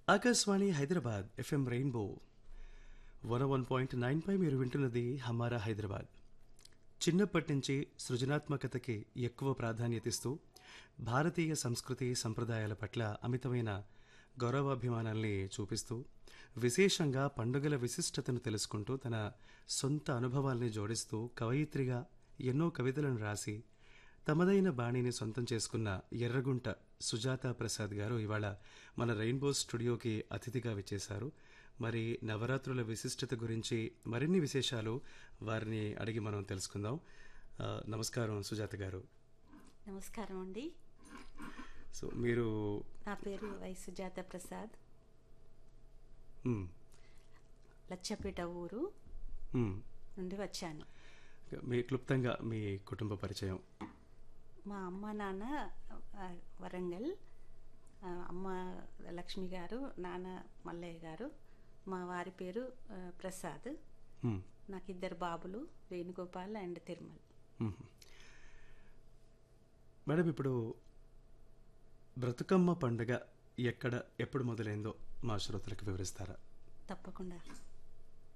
Akashvani Hyderabad FM Rainbow one one point nine పై మీరు వింటున్నది హమారా హైదరాబాద్ చిన్నప్పటి నుంచి సృజనాత్మకతకి ఎక్కువ ప్రాధాన్యత ఇస్తూ భారతీయ సంస్కృతి సంప్రదాయాల పట్ల అమితమైన గౌరవాభిమానాల్ని చూపిస్తూ విశేషంగా పండుగల విశిష్టతను తెలుసుకుంటూ తన సొంత అనుభవాల్ని జోడిస్తూ కవయిత్రిగా ఎన్నో కవితలను రాసి తమదైన బాణిని సొంతం చేసుకున్న ఎర్రగుంట సుజాత ప్రసాద్ గారు ఇవాళ మన రెయిన్బో స్టూడియోకి అతిథిగా విచ్చేశారు మరి నవరాత్రుల విశిష్టత గురించి మరిన్ని విశేషాలు వారిని అడిగి మనం తెలుసుకుందాం ఆ, నమస్కారం సుజాత గారు నమస్కారం అండి సో మీరు నా పేరు వై సుజాత ప్రసాద్ మ్, లచ్చపేట ఊరు మ్, నుండి వచ్చాను మీ క్లుప్తంగా మీ కుటుంబ పరిచయం మా అమ్మ నాన్న ఆ, వరంగల్ ఆ, అమ్మ లక్ష్మి గారు నాన్న మల్లయ్య గారు మా వారి పేరు ఆ, ప్రసాద్ మ్, నాకు ఇద్దరు బాబులు వేణుగోపాల్ అండ్ తిరుమల్ మ్. మేడం ఇప్పుడు బ్రతుకమ్మ పండుగ ఎక్కడ ఎప్పుడు మొదలైందో మా శ్రోతలకు వివరిస్తారా తప్పకుండా